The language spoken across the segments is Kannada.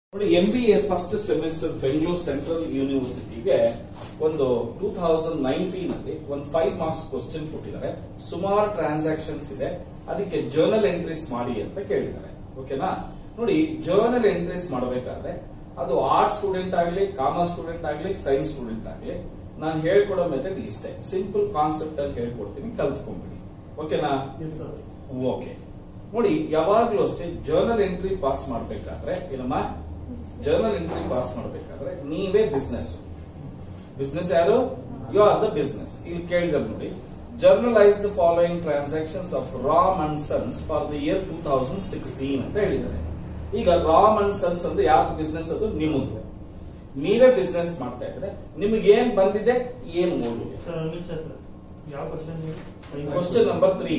ನೋಡಿ M B A first semester Bengaluru central ಯೂನಿವರ್ಸಿಟಿಗೆ ಒಂದು ಟೂ ತೌಸಂಡ್ ನೈನ್ಟೀನ್ ಅಲ್ಲಿ ಒಂದು ಫೈವ್ ಮಾರ್ಕ್ಸ್ ಕ್ವಶನ್ ಕೊಟ್ಟಿದ್ದಾರೆ ಸುಮಾರು ಟ್ರಾನ್ಸಾಕ್ಷನ್ಸ್ ಇದೆ ಅದಕ್ಕೆ ಜರ್ನಲ್ ಎಂಟ್ರೀಸ್ ಮಾಡಿ ಅಂತ ಕೇಳಿದ್ದಾರೆ ಓಕೆನಾ ನೋಡಿ ಜರ್ನಲ್ ಎಂಟ್ರೀಸ್ ಮಾಡಬೇಕಾದ್ರೆ ಅದು ಆರ್ಟ್ಸ್ ಸ್ಟೂಡೆಂಟ್ ಆಗಲಿ ಕಾಮರ್ಸ್ ಸ್ಟೂಡೆಂಟ್ ಆಗಲಿ ಸೈನ್ಸ್ ಸ್ಟೂಡೆಂಟ್ ಆಗಲಿ ನಾನು ಹೇಳ್ಕೊಡೋ ಮೆಥಡ್ ಇಷ್ಟೇ ಸಿಂಪಲ್ ಕಾನ್ಸೆಪ್ಟ್ ಅಲ್ಲಿ ಹೇಳ್ಕೊಡ್ತೀನಿ ಕಲ್ತ್ಕೊಂಡ್ಬಿಡಿ ಓಕೆನಾ ಎಸ್ ಸರ್ ಓಕೆ ನೋಡಿ ಯಾವಾಗ್ಲೂ ಅಷ್ಟೇ ಜರ್ನಲ್ ಎಂಟ್ರಿ ಪಾಸ್ ಮಾಡ್ಬೇಕಾದ್ರೆ ಏನಮ್ಮ ಜರ್ನಲ್ ಎಂಟ್ರಿ ಪಾಸ್ ಮಾಡ್ಬೇಕಾದ್ರೆ ನೀವೇ ಬಿಸ್ನೆಸ್ ಬಿಸ್ನೆಸ್ ಯಾರು ಯು ಆರ್ ದ ಬಿಸ್ನೆಸ್ ಇಲ್ಲಿ ಕೇಳಿದ್ರೆ ನೋಡಿ journalise the following transactions of Ram and sons for the year two thousand sixteen ಅಂತ ಹೇಳಿದ್ದಾರೆ ಈಗ ರಾಮ್ ಅಂಡ್ ಸನ್ಸ್ ಅಂದ್ರೆ ಯಾವ್ದು ಬಿಸ್ನೆಸ್ ಅದು ನಿಮ್ಮದು ನೀವೇ ಬಿಸ್ನೆಸ್ ಮಾಡ್ತಾ ಇದ್ರೆ ನಿಮಗೆ ಏನ್ ಬಂದಿದೆ ಏನ್ ಓದಿದೆ ಸರ್ ಒಂದು ನಿಮಿಷ ಸರ್ ಯಾವ question question number three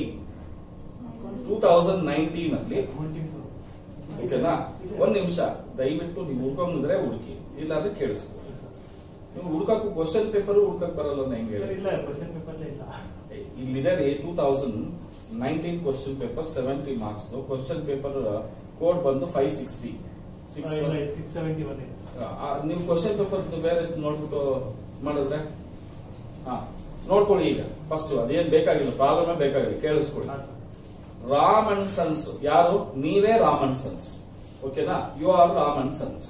two thousand nineteen ಅಲ್ಲಿ ಓಕೆನಾ ಒಂದ್ ನಿಮಿಷ ದಯವಿಟ್ಟು ನೀವು ಹುಡ್ಕೊಂಡ್ರೆ ಹುಡುಕಿ ಇಲ್ಲಾಂದ್ರೆ ಕೇಳಿಸ್ಕೊ ನೀವು ಹುಡುಕಕ್ಕೂ ಕ್ವಶನ್ ಪೇಪರ್ ಹುಡ್ಕಕ್ ಬರಲ್ಲ ಅಂತ ಹೆಂಗ್ ಹೇಳಿ ಇಲ್ಲ ಕ್ವಶನ್ ಪೇಪರ್ ಇಲ್ಲ ಇಲ್ಲಿದೆ two thousand nineteen question paper seventy marks question paper code ಬಂದು ಫೈವ್ ಸಿಕ್ಸ್ಟಿ ಸಿಕ್ಸ್ ಇಲ್ಲ ಸಿಕ್ಸ್ ಸೆವೆಂಟಿ ಒನ್ ಇದೆ ನೀವು ಕ್ವಶನ್ ಪೇಪರ್ ಬೇರೆ ನೋಡ್ಬಿಟ್ಟು ಮಾಡಿದ್ರೆ ಹಾ ನೋಡ್ಕೊಳ್ಳಿ ಈಗ ಫಸ್ಟ್ ಅದೇನ್ ಬೇಕಾಗಿಲ್ಲ ಪ್ರಾಬ್ಲಮ್ ಬೇಕಾಗಿಲ್ಲ ಕೇಳಿಸ್ಕೊಳ್ಳಿ ಹಾ ಸರ್ ರಾಮ್ ಅಂಡ್ ಸನ್ಸ್ ಯಾರು ನೀವೇ ರಾಮ್ ಅಂಡ್ ಸನ್ಸ್ ಓಕೆನಾ you are Ram and sons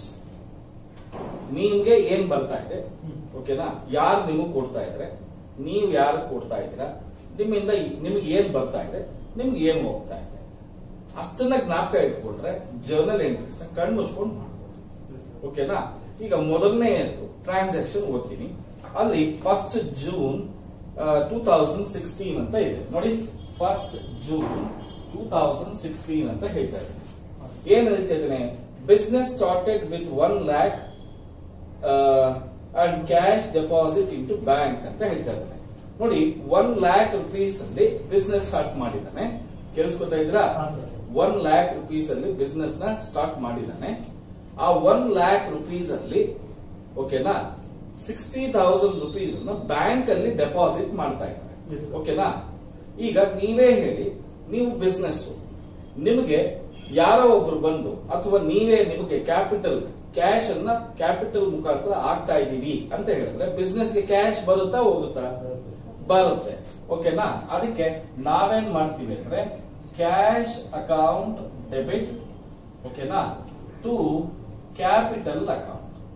ನಿಮ್ಗೆ ಏನ್ ಬರ್ತಾ ಇದೆ ಹ್ಮ್. ಓಕೆನಾ ಯಾರು ನಿಮಗ್ ಕೊಡ್ತಾ ಇದ್ರೆ ನೀವು ಯಾರು ಕೊಡ್ತಾ ಇದ್ದೀರಾ ನಿಮ್ಮಿಂದ ನಿಮ್ಗೆ ಏನ್ ಬರ್ತಾ ಇದೆ ನಿಮ್ಗೆ ಏನ್ ಹೋಗ್ತಾ ಇದೆ ಅಷ್ಟನ್ನ ಜ್ಞಾಪಕ ಇಟ್ಕೊಂಡ್ರೆ ಜರ್ನಲ್ ಎಂಟ್ರೀಸ್ ನ ಕಣ್ಣು ಮುಚ್ಕೊಂಡು ಮಾಡ್ಬೋದು Yes, sir. ಓಕೆನಾ ಈಗ ಮೊದಲನೇ ಟ್ರಾನ್ಸಾಕ್ಷನ್ ಓದ್ತೀನಿ ಅಲ್ಲಿ first June two thousand sixteen ಅಂತ ಇದೆ ನೋಡಿ first June two thousand sixteen ಅಂತ ಹೇಳ್ತಾ ಇದ್ದೀನಿ ಏನ್ ಹೇಳ್ತಾ ಇದ್ದೇನೆ business started with one lakh and cash deposit into bank ಅಂತ ಹೇಳ್ತಾ ಇದ್ದಾನೆ ನೋಡಿ ಒನ್ ಲ್ಯಾಕ್ ರುಪೀಸ್ ಅಲ್ಲಿ ಬಿಸ್ನೆಸ್ ಸ್ಟಾರ್ಟ್ ಮಾಡಿದ್ದಾನೆ ಕೇಳಿಸ್ಕೊತಾ ಇದ್ರಾ ಹಾ, sir. ಒನ್ ಲ್ಯಾಕ್ ರುಪೀಸ್ ಅಲ್ಲಿ ಬಿಸ್ನೆಸ್ ನ ಸ್ಟಾರ್ಟ್ ಮಾಡಿದ್ದಾನೆ ಆ ಒನ್ ಲ್ಯಾಕ್ ರುಪೀಸ್ ಅಲ್ಲಿ ಓಕೆನಾ ಸಿಕ್ಸ್ಟಿ ತೌಸಂಡ್ ರುಪೀಸ್ ಅನ್ನು ಬ್ಯಾಂಕ್ ಅಲ್ಲಿ ಡೆಪಾಸಿಟ್ ಮಾಡ್ತಾ ಇದ್ದಾರೆ Yes, sir. ಓಕೆನಾ ಈಗ ನೀವೇ ಹೇಳಿ ನೀವು ಬಿಸ್ನೆಸ್ ನಿಮಗೆ ಯಾರೋ ಒಬ್ರು ಬಂದು ಅಥವಾ ನೀವೇ ನಿಮಗೆ ಕ್ಯಾಪಿಟಲ್ ಕ್ಯಾಶ್ ಅನ್ನ ಕ್ಯಾಪಿಟಲ್ ಮುಖಾಂತರ ಆಗ್ತಾ ಇದೀವಿ ಅಂತ ಹೇಳಿದ್ರೆ ಬಿಸ್ನೆಸ್ ಗೆ ಕ್ಯಾಶ್ ಬರುತ್ತಾ ಹೋಗುತ್ತಾ ಬರುತ್ತೆ ಓಕೆನಾ ಅದಕ್ಕೆ ನಾವೇನ್ ಮಾಡ್ತೀವಿ ಅಂದ್ರೆ ಕ್ಯಾಶ್ ಅಕೌಂಟ್ ಡೆಬಿಟ್ ಓಕೆನಾ ಟು ಕ್ಯಾಪಿಟಲ್ ಅಕೌಂಟ್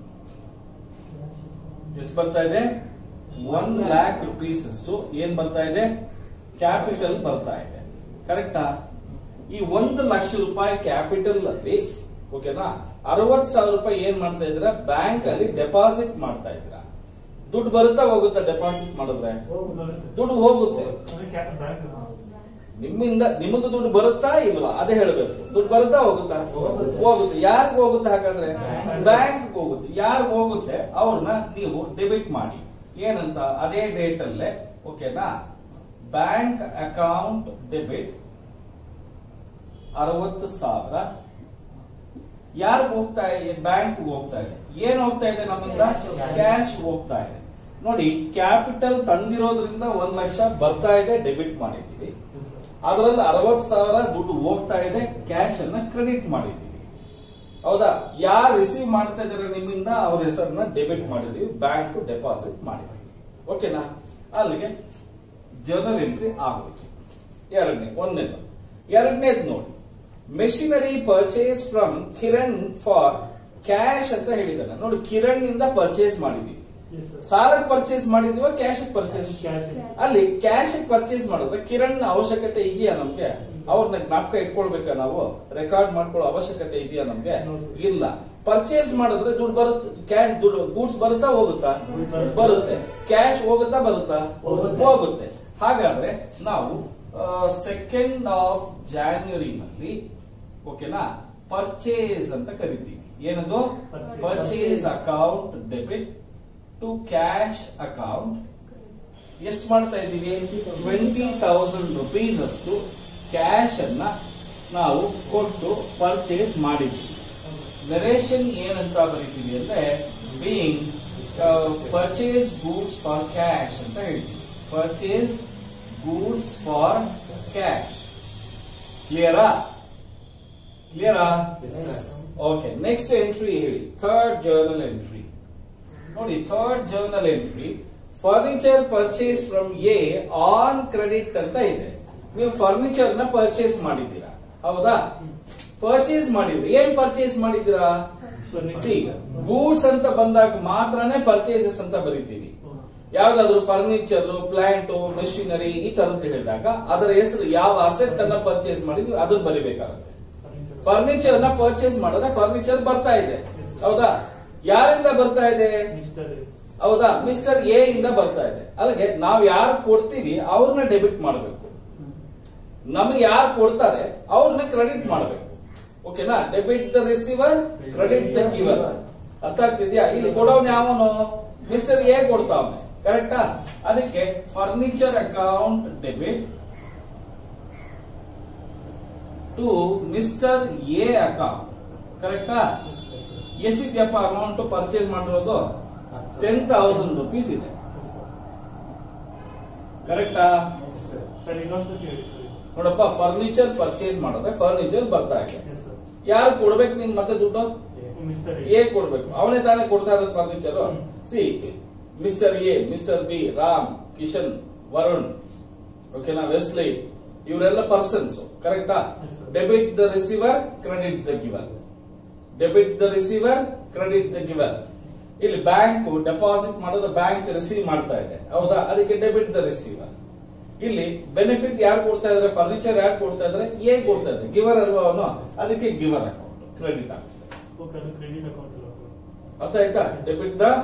ಎಷ್ಟು ಬರ್ತಾ ಇದೆ ಒನ್ ಲ್ಯಾಕ್ ರುಪೀಸ್ ಅಷ್ಟು ಏನ್ ಬರ್ತಾ ಇದೆ ಕ್ಯಾಪಿಟಲ್ ಬರ್ತಾ ಇದೆ ಕರೆಕ್ಟಾ ಈ ಒಂದು ಲಕ್ಷ ರೂಪಾಯಿ ಕ್ಯಾಪಿಟಲ್ ಅಲ್ಲಿ ಓಕೆನಾ ಅರವತ್ ಸಾವಿರ ರೂಪಾಯಿ ಏನ್ ಮಾಡ್ತಾ ಇದ್ದೀರಾ ಬ್ಯಾಂಕ್ ಅಲ್ಲಿ ಡೆಪಾಸಿಟ್ ಮಾಡ್ತಾ ಇದ್ದೀರಾ ದುಡ್ಡು ಬರುತ್ತಾ ಹೋಗುತ್ತಾ ಡೆಪಾಸಿಟ್ ಮಾಡಿದ್ರೆ ದುಡ್ಡು ಹೋಗುತ್ತೆ ಬ್ಯಾಂಕ್ ನಿಮ್ಮಿಂದ ನಿಮಗೂ ದುಡ್ಡು ಬರುತ್ತಾ ಇಲ್ವಾ ಅದೇ ಹೇಳಬೇಕು ದುಡ್ಡು ಬರುತ್ತಾ ಹೋಗುತ್ತಾ ಹೋಗುತ್ತೆ ಯಾರಿಗ ಹೋಗುತ್ತೆ ಹಾಗಾದ್ರೆ ಬ್ಯಾಂಕ್ ಹೋಗುತ್ತೆ ಯಾರಿಗ ಹೋಗುತ್ತೆ ಅವ್ರನ್ನ ನೀವು ಡೆಬಿಟ್ ಮಾಡಿ ಏನಂತ ಅದೇ ಡೇಟ್ ಅಲ್ಲೇ ಓಕೆನಾ ಬ್ಯಾಂಕ್ ಅಕೌಂಟ್ ಡೆಬಿಟ್ ಅರವತ್ತು ಸಾವಿರ ಯಾರಿಗ ಹೋಗ್ತಾ ಇದೆ ಬ್ಯಾಂಕ್ ಹೋಗ್ತಾ ಇದೆ ಏನ್ ಹೋಗ್ತಾ ಇದೆ ನಮ್ಮಿಂದ ಕ್ಯಾಶ್ ಹೋಗ್ತಾ ಇದೆ ನೋಡಿ ಕ್ಯಾಪಿಟಲ್ ತಂದಿರೋದ್ರಿಂದ ಒಂದ್ ಲಕ್ಷ ಬರ್ತಾ ಇದೆ ಡೆಬಿಟ್ ಮಾಡಿದ್ದೀವಿ ಅದರಲ್ಲಿ ಅರವತ್ ಸಾವಿರ ದುಡ್ಡು ಹೋಗ್ತಾ ಇದೆ ಕ್ಯಾಶ್ ಅನ್ನ ಕ್ರೆಡಿಟ್ ಮಾಡಿದ್ದೀವಿ ಹೌದಾ ಯಾರು ರಿಸೀವ್ ಮಾಡ್ತಾ ಇದಾರೆ ನಿಮ್ಮಿಂದ ಅವ್ರ ಹೆಸರನ್ನ ಡೆಬಿಟ್ ಮಾಡಿದೀವಿ ಬ್ಯಾಂಕ್ ಡೆಪಾಸಿಟ್ ಮಾಡಿದೀವಿ ಓಕೆನಾ ಅಲ್ಲಿಗೆ ಜರ್ನಲ್ ಎಂಟ್ರಿ ಆಗೋಯ್ತು ಎರಡನೇ ಒಂದನೇದು ಎರಡನೇದು ನೋಡಿ machinery purchase from Kiran for cash ಅಂತ ಹೇಳಿದ್ದಾನೆ ನೋಡಿ ಕಿರಣ್ ನಿಂದ ಪರ್ಚೇಸ್ ಮಾಡಿದೀವಿ ಸಾಲಕ್ಕೆ ಪರ್ಚೇಸ್ ಮಾಡಿದೀವ ಕ್ಯಾಶ್ ಪರ್ಚೇಸ್ ಕ್ಯಾಶ್ ಅಲ್ಲಿ ಕ್ಯಾಶ್ ಪರ್ಚೇಸ್ ಮಾಡಿದ್ರೆ ಕಿರಣ್ ಅವಶ್ಯಕತೆ ಇದೆಯಾ ನಮ್ಗೆ ಅವ್ರನ್ನ ಜ್ಞಾಪಕ ಇಟ್ಕೊಳ್ಬೇಕಾ ನಾವು ರೆಕಾರ್ಡ್ ಮಾಡ್ಕೊಳ್ಳೋ ಅವಶ್ಯಕತೆ ಇದೆಯಾ ನಮ್ಗೆ No, sir. ಇಲ್ಲ ಪರ್ಚೇಸ್ ಮಾಡಿದ್ರೆ ದುಡ್ಡು ಬರುತ್ತೆ ಕ್ಯಾಶ್ ದುಡ್ಡು ಗೂಡ್ಸ್ ಬರುತ್ತಾ ಹೋಗುತ್ತಾ ಬರುತ್ತೆ. ಬರುತ್ತೆ ಕ್ಯಾಶ್ ಹೋಗುತ್ತಾ ಬರುತ್ತಾ ಹೋಗುತ್ತೆ. ಹೋಗುತ್ತೆ ಹಾಗಾದ್ರೆ ನಾವು ಸೆಕೆಂಡ್ ಆಫ್ ಜಾನ್ವರಿನಲ್ಲಿ ಓಕೆನಾ ಪರ್ಚೇಸ್ ಅಂತ ಕರಿತೀವಿ ಏನದು Purchase. Purchase account debit to cash account ಎಷ್ಟು ಮಾಡ್ತಾ ಇದ್ದೀವಿ ಟ್ವೆಂಟಿ ತೌಸಂಡ್ ರುಪೀಸ್ ಅಷ್ಟು ಕ್ಯಾಶ್ ಅನ್ನ ನಾವು ಕೊಟ್ಟು ಪರ್ಚೇಸ್ ಮಾಡಿದ್ವಿ ವೆರೇಷನ್ ಏನಂತ ಬರೀತೀವಿ ಅಂದ್ರೆ being purchase goods for cash ಅಂತ ಹೇಳ್ತೀವಿ ಪರ್ಚೇಸ್ ಗೂಡ್ಸ್ ಫಾರ್ ಕ್ಯಾಶ್ ಕ್ಲಿಯರಾ ಕ್ಲಿಯರಾ Yes, sir. Okay next entry ಹೇಳಿ ಥರ್ಡ್ ಜರ್ನಲ್ ಎಂಟ್ರಿ ನೋಡಿ third journal entry furniture purchase from A on credit ಅಂತ ಇದೆ ನೀವು ಫರ್ನಿಚರ್ ನ ಪರ್ಚೇಸ್ ಮಾಡಿದ್ದೀರಾ ಹೌದಾ ಪರ್ಚೇಸ್ ಮಾಡಿದ್ರಿ ಏನ್ ಪರ್ಚೇಸ್ ಮಾಡಿದ್ದೀರಾ ಗೂಡ್ಸ್ ಅಂತ ಬಂದಾಗ ಮಾತ್ರನೇ ಪರ್ಚೇಸಸ್ ಅಂತ ಬರಿತೀವಿ ಯಾವ್ದಾದ್ರು ಫರ್ನಿಚರ್ ಪ್ಲಾಂಟ್ ಮೆಷಿನರಿ ಈ ತರದ್ದು ಹೇಳಿದಾಗ ಅದರ ಹೆಸರು ಯಾವ ಅಸೆಟ್ ಅನ್ನ ಪರ್ಚೇಸ್ ಮಾಡಿದ್ವಿ ಅದನ್ನ ಬರಿಬೇಕಾಗುತ್ತೆ ಫರ್ನಿಚರ್ ನ ಪರ್ಚೇಸ್ ಮಾಡಿದ್ರೆ ಫರ್ನಿಚರ್ ಬರ್ತಾ ಇದೆ ಹೌದಾ ಯಾರಿಂದ ಬರ್ತಾ ಇದೆ ಮಿಸ್ಟರ್ ಹೌದಾ ಮಿಸ್ಟರ್ ಎ ಇಂದ ಬರ್ತಾ ಇದೆ ಅದಕ್ಕೆ ನಾವು ಯಾರು ಕೊಡ್ತೀವಿ ಅವ್ರನ್ನ ಡೆಬಿಟ್ ಮಾಡಬೇಕು ನಮಗೆ ಯಾರು ಕೊಡ್ತಾರೆ ಅವ್ರನ್ನ ಕ್ರೆಡಿಟ್ ಮಾಡಬೇಕು ಓಕೆನಾ debit the receiver credit the giver ಅರ್ಥ ಆಗ್ತಿದ್ಯಾ ಇಲ್ಲಿ ಕೊಡೋನ್ ಯಾವನು ಮಿಸ್ಟರ್ ಎ ಕೊಡ್ತಾವನೆ ಕರೆಕ್ಟಾ ಅದಕ್ಕೆ furniture account debit to mister A account ಕರೆಕ್ಟಾ ಎಷ್ಟಿದ್ಯಪ್ಪ ಅಮೌಂಟ್ ಪರ್ಚೇಸ್ ಮಾಡಿರೋದು ಟೆನ್ ತೌಸಂಡ್ ರುಪೀಸ್ ಇದೆ ಕರೆಕ್ಟಾ ಸರ್ ಇನ್ನೊಂದ್ಸತಿ ಹೇಳಿ ಸರ್ ನೋಡಪ್ಪ ಫರ್ನಿಚರ್ ಪರ್ಚೇಸ್ ಮಾಡಿದ್ರೆ ಫರ್ನಿಚರ್ ಬರ್ತಾ ಇದೆ ಎಸ್ ಸರ್ ಯಾರು ಕೊಡ್ಬೇಕು ನೀನ್ ಮತ್ತೆ ದುಡ್ಡು ಮಿಸ್ಟರ್ ಎ ಕೊಡ್ಬೇಕು ಅವನೇ ತಾನೇ ಕೊಡ್ತಾ ಇರೋದು ಫರ್ನಿಚರ್ ಹ್ಮ್. C mister A mister B Ram Kishan Varun ಓಕೆನಾ ವೆಸ್ಲಿ ಇವರೆಲ್ಲ ಪರ್ಸನ್ಸ್ ಕರೆಕ್ಟಾ Yes, sir. Debit the receiver credit the giver debit the receiver credit the giver ಇಲ್ಲಿ ಬ್ಯಾಂಕ್ ಡೆಪಾಸಿಟ್ ಮಾಡಿದ್ರೆ ಬ್ಯಾಂಕ್ ರಿಸೀವ್ ಮಾಡ್ತಾ ಇದೆ ಹೌದಾ ಅದಕ್ಕೆ ಡೆಬಿಟ್ ದ ರಿಸೀವರ್ ಇಲ್ಲಿ ಬೆನಿಫಿಟ್ ಯಾರು ಕೊಡ್ತಾ ಇದಾರೆ ಫರ್ನಿಚರ್ ಯಾರು ಕೊಡ್ತಾ ಇದಾರೆ ಎ ಕೊಡ್ತಾ ಇದ್ದಾರೆ ಗಿವರ್ ಅಲ್ವಾ ಅವನು ಅದಕ್ಕೆ ಗಿವರ್ ಅಕೌಂಟ್ ಕ್ರೆಡಿಟ್ ಆಗುತ್ತೆ ಓಕೆ ಅದು ಕ್ರೆಡಿಟ್ ಅಕೌಂಟ್ ಅಲ್ಲ ಅರ್ಥ ಆಯ್ತಾ debit the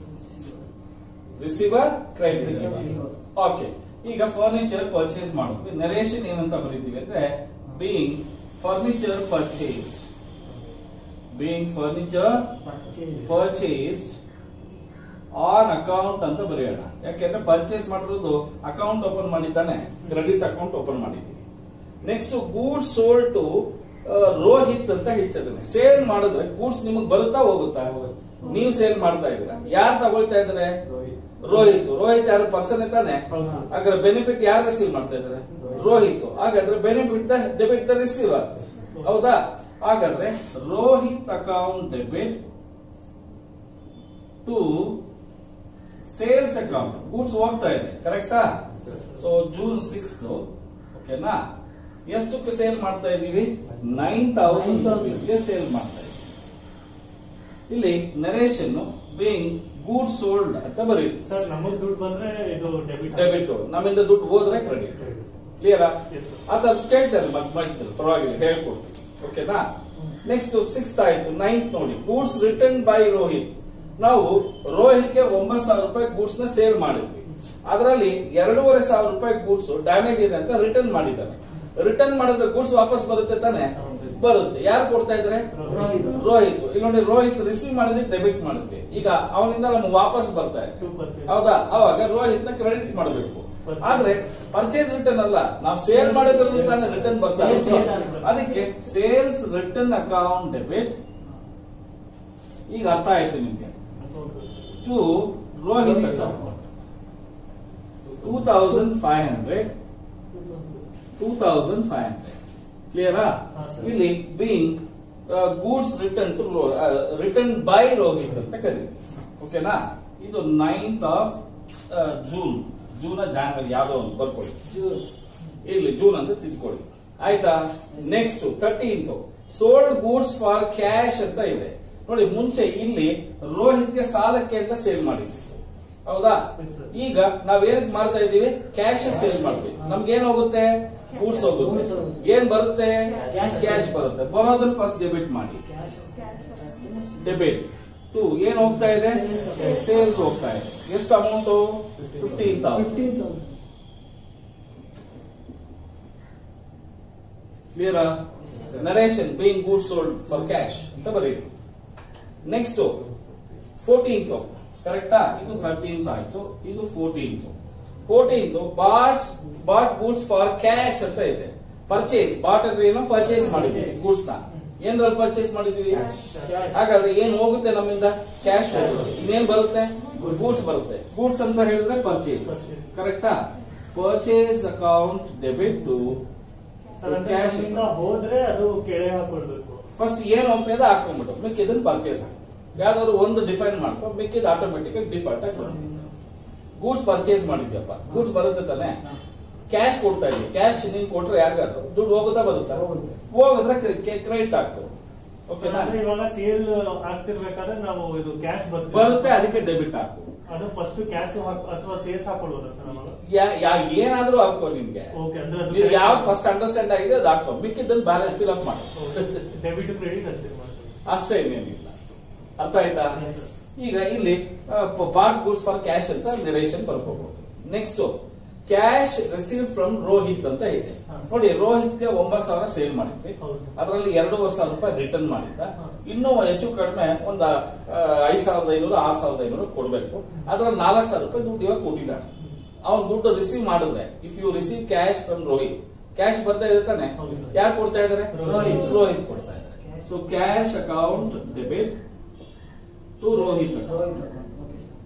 receiver credit okay ಈಗ ಫರ್ನಿಚರ್ ಪರ್ಚೇಸ್ ಮಾಡಿದ್ವಿ ನರೇಷನ್ ಏನಂತ ಬರೀತೀವಿ ಅಂದ್ರೆ being furniture purchase being furniture purchased on account ಅಂತ ಬರೆಯೋಣ ಯಾಕೆಂದ್ರೆ ಪರ್ಚೇಸ್ ಮಾಡಿರೋದು ಅಕೌಂಟ್ ಓಪನ್ ಮಾಡಿದ್ದಾನೆ ಕ್ರೆಡಿಟ್ ಅಕೌಂಟ್ ಓಪನ್ ಮಾಡಿದ್ದೀವಿ next goods sold to Rohit ಅಂತ ಹೇಳ್ತಿದ್ದಾನೆ ಸೇಲ್ ಮಾಡಿದ್ರೆ ಗೂಡ್ಸ್ ನಿಮಗೆ ಬರುತ್ತಾ ಹೋಗುತ್ತಾ ನೀವು ಸೇಲ್ ಮಾಡ್ತಾ ಇದ್ದೀರಾ ಯಾರು ತಗೊಳ್ತಾ ಇದಾರೆ ರೋಹಿತ್ ರೋಹಿತ್ ಯಾರು ಪರ್ಸನ್ ತಾನೆ ಹೌದು. ಹಾಗಾದ್ರೆ ಬೆನಿಫಿಟ್ ಯಾರು ರಿಸೀವ್ ಮಾಡ್ತಾ ಇದಾರೆ ರೋಹಿತ್ ಹಾಗಾದ್ರೆ benefit the debit the receiver ಹೌದಾ ಹಾಗಾದ್ರೆ Rohit account debit to sales account goods ಹೋಗ್ತಾ ಇದೆ ಕರೆಕ್ಟಾ ಸೊ ಜೂನ್ ಸಿಕ್ಸ್ ಓಕೆನಾ ಎಷ್ಟಕ್ಕೆ ಸೇಲ್ ಮಾಡ್ತಾ ಇದೀವಿ ನೈನ್ ತೌಸಂಡ್ ರುಪೀಸ್ಗೆ ಸೇಲ್ ಮಾಡ್ತಾ ಇದೀವಿ ಇಲ್ಲಿ ನರೇಶನ್ ಬೀಯಿಂಗ್ ಗೂಡ್ಸ್ ಸೋಲ್ಡ್ ಅಂತ ಬರೀರಿ ಸರ್ ನಮಗ್ ದುಡ್ಡು ಬಂದ್ರೆ ಇದು ಡೆಬಿಟ್ ಡೆಬಿಟ್ ನಮ್ಮಿಂದ ದುಡ್ಡು ಹೋದ್ರೆ ಕ್ರೆಡಿಟ್ ಕ್ಲಿಯರಾ Yes, sir. ಅದು ಕೇಳ್ತಾರೆ ಮತ್ತೆ ಮಾಡ್ತಾರೆ ಪರವಾಗಿಲ್ಲ ಹೇಳ್ಕೊಡ್ತೀನಿ ಓಕೆನಾ ನೆಕ್ಸ್ಟ್ ಸಿಕ್ಸ್ತ್ ಆಯ್ತು ನೈನ್ತ್ ನೋಡಿ ಗೂಡ್ಸ್ ರಿಟರ್ನ್ ಬೈ ರೋಹಿತ್ ನಾವು ರೋಹಿತ್ಗೆ ಒಂಬತ್ತು ಸಾವಿರ ರೂಪಾಯಿ ಗೂಡ್ಸ್ ನ ಸೇಲ್ ಮಾಡಿದ್ವಿ ಅದರಲ್ಲಿ ಎರಡೂವರೆ ಸಾವಿರ ರೂಪಾಯಿ ಗೂಡ್ಸ್ ಡ್ಯಾಮೇಜ್ ಇದೆ ಅಂತ ರಿಟರ್ನ್ ಮಾಡಿದ್ದಾನೆ ರಿಟರ್ನ್ ಮಾಡಿದ್ರೆ ಗೂಡ್ಸ್ ವಾಪಸ್ ಬರುತ್ತೆ ತಾನೆ ಹೌದು. ಬರುತ್ತೆ ಯಾರು ಕೊಡ್ತಾ ಇದ್ರೆ ರೋಹಿತ್. ರೋಹಿತ್ ಇಲ್ಲಿ ನೋಡಿ ರೋಹಿತ್ ರಿಸೀವ್ ಮಾಡಿದ್ರೆ ಡೆಬಿಟ್ ಮಾಡಿದ್ವಿ ಈಗ ಅವನಿಂದ ನಮ್ಗೆ ವಾಪಸ್ ಬರ್ತಾ ಇದೆ Two purchase. ಹೌದಾ ಅವಾಗ ರೋಹಿತ್ ನ ಕ್ರೆಡಿಟ್ ಮಾಡಬೇಕು Purchase. ಆದ್ರೆ ಪರ್ಚೇಸ್ ರಿಟರ್ನ್ ಅಲ್ಲ ನಾವು ಸೇಲ್ ಮಾಡಿದ್ರು ತಾನೇ ರಿಟರ್ನ್ ಬರ್ತಾ ಇದೆ. Sales return. ಅದಕ್ಕೆ ಸೇಲ್ಸ್ ರಿಟರ್ನ್ ಅಕೌಂಟ್ ಡೆಬಿಟ್ ಈಗ ಅರ್ಥ ಆಯ್ತು ನಿಮ್ಗೆ to Rohit account two thousand five hundred two thousand five hundred ಕ್ಲಿಯರಾ ಹಾ, sir. ಇಲ್ಲಿ being goods return to return by Rohit ಅಂತ ಕರೀತೀವಿ ಓಕೆನಾ ಇದು ninth of June June January ಯಾವ್ದೋ ಒಂದು ಬರ್ಕೊಳ್ಳಿ ಇರ್ಲಿ ಜೂನ್ ಅಂತ ತಿಳ್ಕೊಳ್ಳಿ ಆಯ್ತಾ next thirteenth sold goods for cash ಅಂತ ಇದೆ ನೋಡಿ ಮುಂಚೆ ಇಲ್ಲಿ ರೋಹಿತ್ಗೆ ಸಾಲಕ್ಕೆ ಅಂತ ಸೇಲ್ ಮಾಡಿದ್ವಿ ಹೌದಾ Yes, sir. ಈಗ ನಾವ್ ಏನಕ್ಕೆ ಮಾಡ್ತಾ ಇದೀವಿ ಕ್ಯಾಶ್ ಸೇಲ್ ಮಾಡ್ತೀವಿ ನಮ್ಗೆ ಏನ್ ಹೋಗುತ್ತೆ ಗೂಡ್ಸ್ ಹೋಗುತ್ತೆ Goods ಹೋಗುತ್ತೆ. ಏನ್ ಬರುತ್ತೆ Cash. ಕ್ಯಾಶ್ ಬರುತ್ತೆ ಬರೋದನ್ನ ಫಸ್ಟ್ ಡೆಬಿಟ್ ಮಾಡಿ ಡೆಬಿಟ್ ಟು ಏನ್ ಹೋಗ್ತಾ ಇದೆ Sales. ಸೇಲ್ಸ್ ಹೋಗ್ತಾ ಇದೆ ಎಷ್ಟು amount fifteen thousand clear narration being good sold for cash ಅಂತ ಬರೀರಿ ನೆಕ್ಸ್ಟ್ ಫೋರ್ಟೀನ್ತ್ ಕರೆಕ್ಟಾ ಇದು ಥರ್ಟೀನ್ತ್ ಆಯ್ತು ಇದು fourteenth fourteenth bought bought goods for cash ಅಂತ ಇದೆ ಪರ್ಚೇಸ್ ಬಾಟ್ ಅಂದ್ರೆ ಏನು ಪರ್ಚೇಸ್ ಮಾಡಿದ್ವಿ ಗೂಡ್ಸ್ ನ ಏನ್ರಲ್ಲಿ ಪರ್ಚೇಸ್ ಮಾಡಿದೀವಿ ಹಾಗಾದ್ರೆ ಏನ್ ಹೋಗುತ್ತೆ ನಮ್ಮಿಂದ ಕ್ಯಾಶ್ ಹೋಗುತ್ತೆ ಇನ್ನೇನ್ ಬರುತ್ತೆ ಗೂಡ್ಸ್ ಬರುತ್ತೆ ಗೂಡ್ಸ್ ಅಂತ ಹೇಳಿದ್ರೆ ಪರ್ಚೇಸ್ ಕರೆಕ್ಟಾ purchase account debit to sir ಅಂದ್ರೆ ಕ್ಯಾಶ್ ನಮ್ಮಿಂದ ಹೋದ್ರೆ ಅದು ಕೆಳಗೆ ಹಾಕೊಳ್ಬೇಕು ಫಸ್ಟ್ ಏನ್ ಹೋಗ್ತಾ ಇದೆ ಹಾಕೊಂಡ್ಬಿಡು ಮಿಕ್ಕಿದನ್ನ ಪರ್ಚೇಸ್ ಹಾಕು ಯಾವ್ದಾದ್ರು ಒಂದು ಡಿಫೈನ್ ಮಾಡ್ಕೊ ಮಿಕ್ಕಿದ ಆಟೋಮೆಟಿಕ್ ಡಿಫಾಲ್ಟ್ ಆಗಿ ಗೂಡ್ಸ್ ಪರ್ಚೇಸ್ ಮಾಡಿದ್ಯಪ್ಪ ಗೂಡ್ಸ್ ಬರುತ್ತೆ ತಾನೆ ಕ್ಯಾಶ್ ಕೊಡ್ತಾ ಇದೀವಿ ಕ್ಯಾಶ್ ನೀನ್ ಕೊಟ್ರೆ ಯಾರಿಗಾದ್ರು ದುಡ್ಡು ಹೋಗುತ್ತಾ ಬರುತ್ತಾ ಹೋಗುತ್ತೆ. ಹೋಗಿದ್ರೆ ಕ್ರೆಡಿಟ್ ಹಾಕು ಓಕೆನಾ ಅಂದ್ರೆ ಇವಾಗ ಸೇಲ್ ಆಗ್ತಿರ್ಬೇಕಾದ್ರೆ ನಾವು ಇದು ಕ್ಯಾಶ್ ಬರುತ್ತೆ ಬರುತ್ತೆ ಅದಕ್ಕೆ ಡೆಬಿಟ್ ಹಾಕು ಅದು ಫಸ್ಟ್ ಕ್ಯಾಶ್ ಅಥವಾ ಸೇಲ್ಸ್ ಹಾಕೊಳ್ಳೋದ ಸರ್ ಅವಾಗ ಯಾ- ಯಾ- ಏನಾದ್ರೂ ಹಾಕೋ ನಿನ್ಗೆ ಓಕೆ ಅಂದ್ರೆ ಅದು ನೀವು ಯಾವ್ದು ಫಸ್ಟ್ ಅಂಡರ್ಸ್ಟ್ಯಾಂಡ್ ಆಗಿದೆ ಅದು ಹಾಕೋ ಮಿಕ್ಕಿದ್ದನ್ನು ಬ್ಯಾಲೆನ್ಸ್ ಫಿಲ್ ಅಪ್ ಮಾಡು ಡೆಬಿಟ್ ಕ್ರೆಡಿಟ್ ಅಷ್ಟೇ ಮಾಡ್ತೀವಿ ಅಷ್ಟೇ ಇನ್ನೇನಿಲ್ಲ ಅರ್ಥ ಆಯ್ತಾ ಈಗ ಇಲ್ಲಿ ಪಾರ್ಟ್ ಗೂಡ್ಸ್ ಫಾರ್ ಕ್ಯಾಶ್ ಅಂತ ನಿರೇಶನ್ ಬರ್ಕೋಬಹುದು next cash receive from Rohit ಅಂತ ಇದೆ ಹಾ. ನೋಡಿ ರೋಹಿತ್ಗೆ ಒಂಬತ್ತು ಸಾವಿರ ಸೇಲ್ ಮಾಡಿದ್ವಿ ಹೌದು. ಅದರಲ್ಲಿ ಎರಡೂವರೆ ಸಾವಿರ ರೂಪಾಯಿ ರಿಟರ್ನ್ ಮಾಡಿದ್ದ ಹಾ. ಇನ್ನೂ ಹೆಚ್ಚು ಕಡಿಮೆ ಒಂದ್ ಆ, ಐದ್ ಸಾವಿರದ ಐನೂರು ಆರ್ ಸಾವಿರದ ಐನೂರು ಕೊಡ್ಬೇಕು ಅದ್ರಲ್ಲಿ ನಾಲ್ಕು ಸಾವಿರ ರೂಪಾಯಿ ದುಡ್ಡು ಇವಾಗ ಕೊಟ್ಟಿದ್ದಾನೆ ಅವ್ನು ದುಡ್ಡು ರಿಸೀವ್ ಮಾಡಿದ್ರೆ if you receive cash from Rohit cash ಬರ್ತಾ ಇದೆ ತಾನೆ ಹೌದು ಸರ್. ಯಾರು ಕೊಡ್ತಾ ಇದಾರೆ ರೋಹಿತ್. ರೋಹಿತ್ ಕೊಡ್ತಾ ಇದ್ದಾರೆ so cash account debit to Rohit okay sir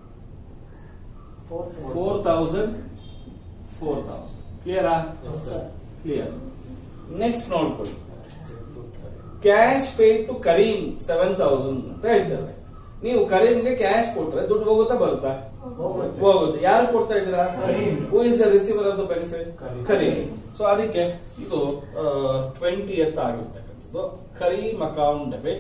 four four thousand four thousand ಕ್ಲಿಯರಾ ಸರ್ ಕ್ಲಿಯರ್ ನೆಕ್ಸ್ಟ್ ನೋಡ್ಕೊಳ್ಳಿ cash paid to Karim seven thousand ಅಂತ ಹೇಳ್ತಾರೆ ನೀವು ಕರೀಂಗೆ ಕ್ಯಾಶ್ ಕೊಟ್ರೆ ದುಡ್ಡು ಹೋಗುತ್ತಾ ಬರುತ್ತಾ ಹೋಗುತ್ತೆ. ಹೋಗುತ್ತೆ ಯಾರು ಕೊಡ್ತಾ ಇದ್ದೀರಾ Karim. Who is the receiver of the benefit Karim. Karim so ಅದಕ್ಕೆ ಇದು ಟ್ವೆಂಟಿ ಎತ್ ಆಗಿರ್ತಕ್ಕಂಥದ್ದು Karim account debit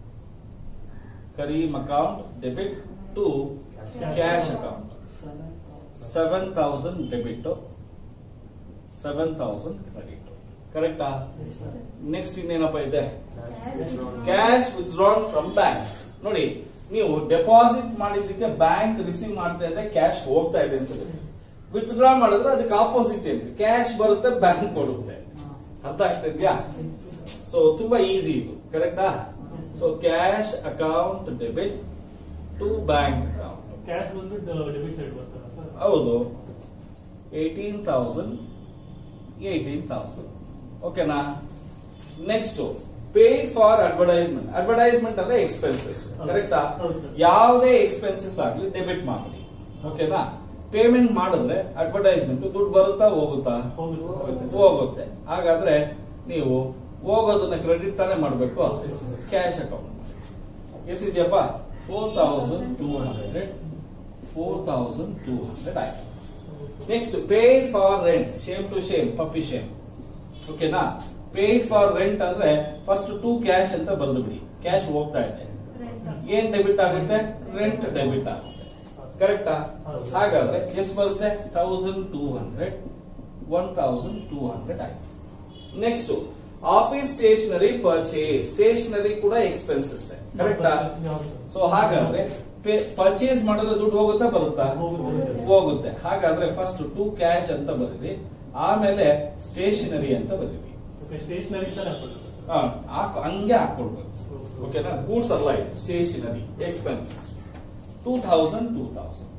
Karim account debit to cash account seven thousand debit seven thousand credit ಕರೆಕ್ಟಾ ನೆಕ್ಸ್ಟ್ ಇನ್ನೇನಪ್ಪ ಇದೆ ಕ್ಯಾಶ್ ವಿತ್ಡ್ರಾನ್ ಫ್ರಮ್ ಬ್ಯಾಂಕ್ ನೋಡಿ ನೀವು ಡೆಪಾಸಿಟ್ ಮಾಡಿದ್ದಕ್ಕೆ ಬ್ಯಾಂಕ್ ರಿಸೀವ್ ಮಾಡ್ತಾ ಇದೆ ಕ್ಯಾಶ್ ಹೋಗ್ತಾ ಇದೆ ಅಂತ ವಿತ್ಡ್ರಾ ಮಾಡಿದ್ರೆ ಅದಕ್ಕೆ ಆಪೋಸಿಟ್ ಏನ್ರಿ ಕ್ಯಾಶ್ ಬರುತ್ತೆ ಬ್ಯಾಂಕ್ ಕೊಡುತ್ತೆ ಅರ್ಥ ಆಗ್ತಾ ಇದೆಯಾ ಸೊ ತುಂಬಾ ಈಸಿ ಇದು ಕರೆಕ್ಟಾ so cash account debit to bank account cash ಬಂದ್ಬಿಟ್ಟು ಡೆಬಿಟ್ ಸೈಡ್ ಬರ್ತಲ್ಲ ಸರ್ ಹೌದು ಏಯ್ಟೀನ್ ತೌಸಂಡ್ ಏಯ್ಟೀನ್ ತೌಸಂಡ್ ಓಕೆನಾ next paid for advertisement advertisement ಅಂದ್ರೆ ಎಕ್ಸ್ಪೆನ್ಸಸ್ ಕರೆಕ್ಟಾ ಹೌದು sir. ಯಾವುದೇ ಎಕ್ಸ್ಪೆನ್ಸಸ್ ಆಗ್ಲಿ ಡೆಬಿಟ್ ಮಾಡಿ ಓಕೆನಾ ಪೇಮೆಂಟ್ ಮಾಡಿದ್ರೆ ಅಡ್ವರ್ಟೈಸ್ಮೆಂಟ್ ದುಡ್ಡು ಬರುತ್ತಾ ಹೋಗುತ್ತಾ ಹೋಗುತ್ತೆ ಹೋಗುತ್ತೆ ಹಾಗಾದ್ರೆ ನೀವು ಹೋಗೋದನ್ನ ಕ್ರೆಡಿಟ್ ತಾನೇ ಮಾಡಬೇಕು ಹೌದು sir. ಕ್ಯಾಶ್ ಅಕೌಂಟ್ ಎಷ್ಟಿದೆಯಪ್ಪ four thousand two hundred four thousand two hundred ಆಯ್ತು next paid for rent shame to shame puppy shame ಓಕೆನಾ ಪೇಡ್ ಫಾರ್ ರೆಂಟ್ ಅಂದ್ರೆ ಫಸ್ಟ್ ಟು ಕ್ಯಾಶ್ ಅಂತ ಬಂದು ಬಿಡಿ ಕ್ಯಾಶ್ ಹೋಗ್ತಾ ಇದೆ ಏನ್ ಡೆಬಿಟ್ ಆಗುತ್ತೆ ರೆಂಟ್ ಡೆಬಿಟ್ ಆಗುತ್ತೆ ಕರೆಕ್ಟಾ ಹೌದು. ಹಾಗಾದ್ರೆ ಎಷ್ಟು ಬರುತ್ತೆ thousand two hundred one thousand two hundred ಆಯ್ತು next office stationery purchase stationery ಕೂಡ ಎಕ್ಸ್ಪೆನ್ಸಸ್ ಕರೆಕ್ಟಾ ಸೊ ಹಾಗಾದ್ರೆ ಪರ್ಚೇಸ್ ಮಾಡಿದ್ರೆ ದುಡ್ಡು ಹೋಗುತ್ತಾ ಬರುತ್ತಾ ಹೋಗುತ್ತೆ. ಹೋಗುತ್ತೆ ಹಾಗಾದ್ರೆ ಫಸ್ಟ್ ಟು ಕ್ಯಾಶ್ ಅಂತ ಬರೀರಿ ಆಮೇಲೆ ಸ್ಟೇಷನರಿ ಅಂತ ಬರೀರಿ ಸ್ಟೇಷನರಿ ತಾನೆ ಹಾಕೊಳ್ಳೋದು ಆ, ಹಾಕ್- ಹಂಗೆ ಹಾಕೊಳ್ಬೇಕು ಓಕೆನಾ ಗೂಡ್ಸ್ ಅಲ್ಲ ಇದು stationery expenses two thousand two thousand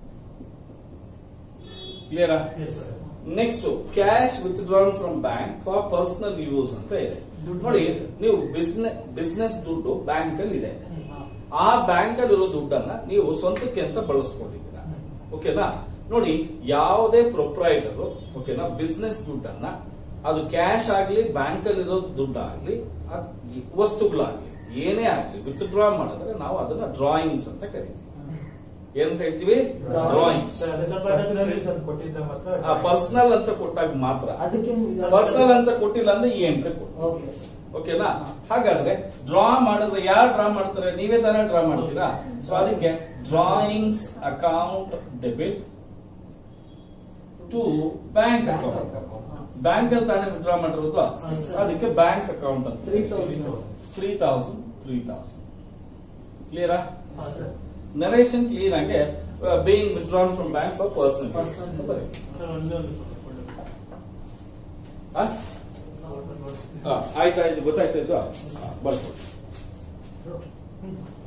ಕ್ಲಿಯರಾ yes sir next cash withdrawn from bank for personal use ಅಂತ ಇದೆ ದುಡ್ಡು. ನೋಡಿ ನೀವು ಬಿಸ್ನೆಸ್ ಬಿಸ್ನೆಸ್ ದುಡ್ಡು ಬ್ಯಾಂಕ್ ಅಲ್ಲಿ ಇದೆ ಆ ಬ್ಯಾಂಕ್ ಅಲ್ಲಿರೋ ದುಡ್ಡನ್ನ ನೀವು ಸ್ವಂತಕ್ಕೆ ಅಂತ ಬಳಸ್ಕೊಂಡಿದ್ದೀರಾ ಓಕೆನಾ ನೋಡಿ ಯಾವುದೇ ಪ್ರೊಪ್ರೈಟರ್ ಓಕೆನಾ ಬಿಸ್ನೆಸ್ ದುಡ್ಡನ್ನ ಅದು ಕ್ಯಾಶ್ ಆಗ್ಲಿ ಬ್ಯಾಂಕ್ ಅಲ್ಲಿರೋ ದುಡ್ಡಾಗ್ಲಿ ಅದ್ ವಸ್ತುಗಳಾಗ್ಲಿ ಏನೇ ಆಗ್ಲಿ ವಿತ್ಡ್ರಾ ಮಾಡಿದ್ರೆ ನಾವು ಅದನ್ನ ಡ್ರಾಯಿಂಗ್ಸ್ ಅಂತ ಕರಿತೀವಿ ಏನಂತ ಹೇಳ್ತೀವಿ ಡ್ರಾಯಿಂಗ್ಸ್ ಸರ್ ಅದೇ ಸ್ವಲ್ಪ ಅದನ್ನ ಕೊಟ್ಟಿದ್ರೆ ಮಾತ್ರ ಪರ್ಸನಲ್ ಅಂತ ಕೊಟ್ಟಾಗ ಮಾತ್ರ ಅದಕ್ಕೆ ಪರ್ಸನಲ್ ಅಂತ ಕೊಟ್ಟಿಲ್ಲ ಅಂದ್ರೆ ಈ ಎಂಟ್ರಿ ಕೊಡು ಓಕೆ ಓಕೆನಾ ಹಾಗಾದ್ರೆ ಡ್ರಾ ಮಾಡಿದ್ರೆ ಯಾರು ಡ್ರಾ ಮಾಡ್ತಾರೆ ನೀವೇ ತಾನೇ ಡ್ರಾ ಮಾಡ್ತೀರಾ ಸೊ ಅದಕ್ಕೆ drawings account debit to bank account bank ಅಲ್ಲಿ ತಾನೇ ಡ್ರಾ ಮಾಡಿರೋದು Yes, sir. ಅದಕ್ಕೆ ಬ್ಯಾಂಕ್ ಅಕೌಂಟ್ ಅಂತ three thousand three thousand three thousand ಕ್ಲಿಯರಾ ಹಾ ಸರ್ ನರೇಶನ್ ಕ್ಲಿಯರ್ ಆಗಿ being withdrawn from bank for personal Personal. ಅಂತ ಬರೀ ಸರ್ ಒಂದೇ ಒಂದು ಫೋಟೋ ಆ? ಆ, ಆಯ್ತಾಯ್ತು ಗೊತ್ತಾಯ್ತು ಇದು ಬರ್ಬೋದು ಹ್ಮ್